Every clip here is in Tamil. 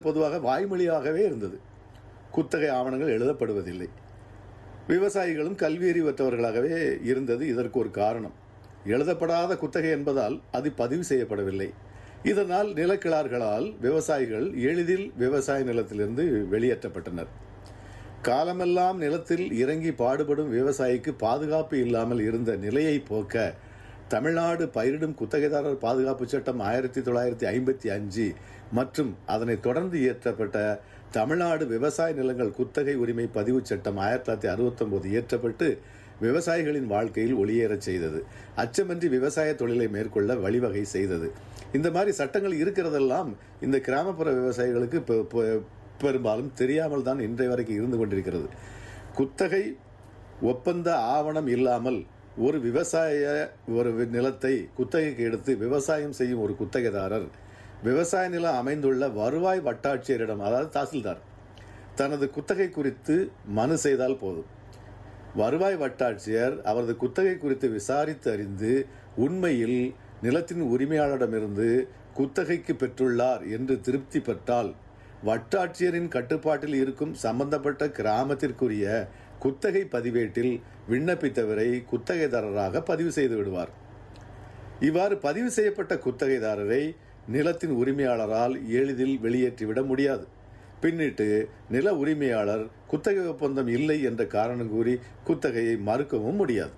பொதுவாக வாய்மொழியாகவே இருந்தது குத்தகை ஆவணங்கள் எழுதப்படுவதில்லை விவசாயிகளும் கல்வியறிவற்றவர்களாகவே இருந்தது இதற்கு ஒரு காரணம் எழுதப்படாத குத்தகை என்பதால் அது பதிவு செய்யப்படவில்லை இதனால் நிலக்கிழார்களால் விவசாயிகள் எளிதில் விவசாய நிலத்திலிருந்து வெளியேற்றப்பட்டனர் காலமெல்லாம் நிலத்தில் இறங்கி பாடுபடும் விவசாயிக்கு பாதுகாப்பு இல்லாமல் இருந்த நிலையை போக்க தமிழ்நாடு பயிரிடும் குத்தகைதாரர் பாதுகாப்பு சட்டம் ஆயிரத்தி தொள்ளாயிரத்தி ஐம்பத்தி அஞ்சு மற்றும் அதனைத் தொடர்ந்து இயற்றப்பட்ட தமிழ்நாடு விவசாய நிலங்கள் குத்தகை உரிமை பதிவு சட்டம் ஆயிரத்தி தொள்ளாயிரத்தி அறுபத்தொன்பது இயற்றப்பட்டு விவசாயிகளின் வாழ்க்கையில் ஒளியேறச் செய்தது அச்சமின்றி விவசாய தொழிலை மேற்கொள்ள வழிவகை செய்தது இந்த மாதிரி சட்டங்கள் இருக்கிறதெல்லாம் இந்த கிராமப்புற விவசாயிகளுக்கு பெ- பெ- பெரும்பாலும் தெரியாமல் தான் இன்றைய வரைக்கும் இருந்து கொண்டிருக்கிறது குத்தகை ஒப்பந்த ஆவணம் இல்லாமல் ஒரு விவசாய ஒரு வி- நிலத்தை குத்தகைக்கு எடுத்து விவசாயம் செய்யும் ஒரு குத்தகைதாரர் விவசாய நிலம் அமைந்துள்ள வருவாய் வட்டாட்சியரிடம் அதாவது தாசில்தார் தனது குத்தகை குறித்து மனு செய்தால் போதும் வருவாய் வட்டாட்சியர் அவரது குத்தகை குறித்து விசாரித்து அறிந்து உண்மையில் நிலத்தின் உரிமையாளரிடமிருந்து குத்தகைக்கு பெற்றுள்ளார் என்று திருப்தி பெற்றால் வட்டாட்சியரின் கட்டுப்பாட்டில் இருக்கும் சம்பந்தப்பட்ட கிராமத்திற்குரிய குத்தகை பதிவேட்டில் விண்ணப்பித்தவரை குத்தகைதாரராக பதிவு செய்து விடுவார் இவ்வாறு பதிவு செய்யப்பட்ட குத்தகைதாரரை நிலத்தின் உரிமையாளரால் எளிதில் வெளியேற்றிவிட முடியாது பின்னிட்டு நில உரிமையாளர் குத்தகை ஒப்பந்தம் இல்லை என்ற காரணம் கூறி குத்தகையை மறுக்கவும் முடியாது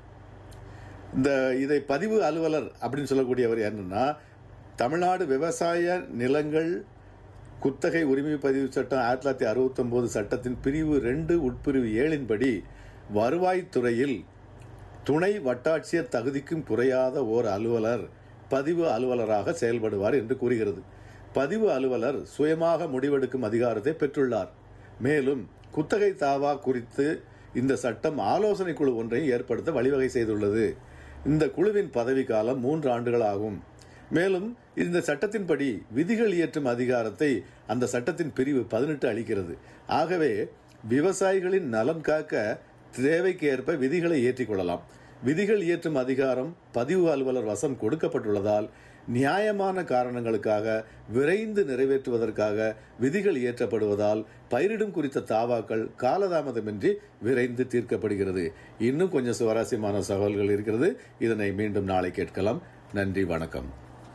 இந்த இதை பதிவு அலுவலர் அப்படின்னு சொல்லக்கூடியவர் என்னன்னா தமிழ்நாடு விவசாய நிலங்கள் குத்தகை உரிமை பதிவு சட்டம் ஆயிரத்தி தொள்ளாயிரத்தி அறுபத்தொன்பது சட்டத்தின் பிரிவு ரெண்டு உட்பிரிவு ஏழின்படி வருவாய்த்துறையில் துணை வட்டாட்சியர் தகுதிக்கும் குறையாத ஓர் அலுவலர் பதிவு அலுவலராக செயல்படுவார் என்று கூறுகிறது பதிவு அலுவலர் சுயமாக முடிவெடுக்கும் அதிகாரத்தை பெற்றுள்ளார் மேலும் குத்தகை தாவா குறித்து இந்த சட்டம் ஆலோசனை குழு ஒன்றை ஏற்படுத்த வழிவகை செய்துள்ளது இந்த குழுவின் பதவிக்காலம் மூன்று ஆண்டுகள் ஆகும் மேலும் இந்த சட்டத்தின்படி விதிகள் இயற்றும் அதிகாரத்தை அந்த சட்டத்தின் பிரிவு பதினெட்டு அளிக்கிறது ஆகவே விவசாயிகளின் நலன் காக்க தேவைக்கு ஏற்ப விதிகளை ஏற்றிக் கொள்ளலாம் விதிகள் இயற்றும் அதிகாரம் பதிவு அலுவலர் வசம் கொடுக்கப்பட்டுள்ளதால் நியாயமான காரணங்களுக்காக விரைந்து நிறைவேற்றுவதற்காக விதிகள் இயற்றப்படுவதால் பயிரிடும் குறித்த தாவாக்கள் காலதாமதமின்றி விரைந்து தீர்க்கப்படுகிறது இன்னும் கொஞ்சம் சுவாரஸ்யமான சவால்கள் இருக்கிறது இதனை மீண்டும் நாளை கேட்கலாம் நன்றி வணக்கம்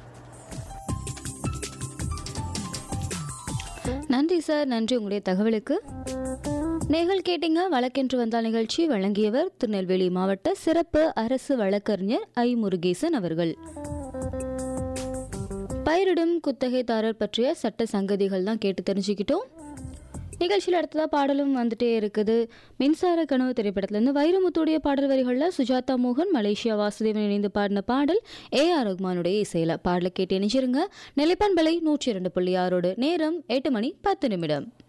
நன்றி சார் நன்றி உங்களுடைய தகவலுக்கு நேர்கள் கேட்டீங்க வழக்கென்று வந்தால் நிகழ்ச்சி வழங்கியவர் திருநெல்வேலி மாவட்ட சிறப்பு அரசு வழக்கறிஞர் ஐ முருகேசன் அவர்கள் பயிரிடும் குத்தகைதாரர் பற்றிய சட்ட சங்கதிகள் தான் கேட்டு தெரிஞ்சுக்கிட்டோம் நிகழ்ச்சியில் அடுத்ததாக பாடலும் வந்துட்டே இருக்குது மின்சார கனவு திரைப்படத்திலிருந்து வைரமுத்துடைய பாடல் வரிகளில் சுஜாதா மோகன் மலேசியா வாசுதேவன் இணைந்து பாடின பாடல் ஏ ஆர் ரஹ்மானுடைய இசையில் பாடலை கேட்டு இணைஞ்சிருங்க நிலைப்பான் விலை நூற்றி இரண்டு புள்ளி ஆறோடு நேரம் எட்டு மணி பத்து நிமிடம்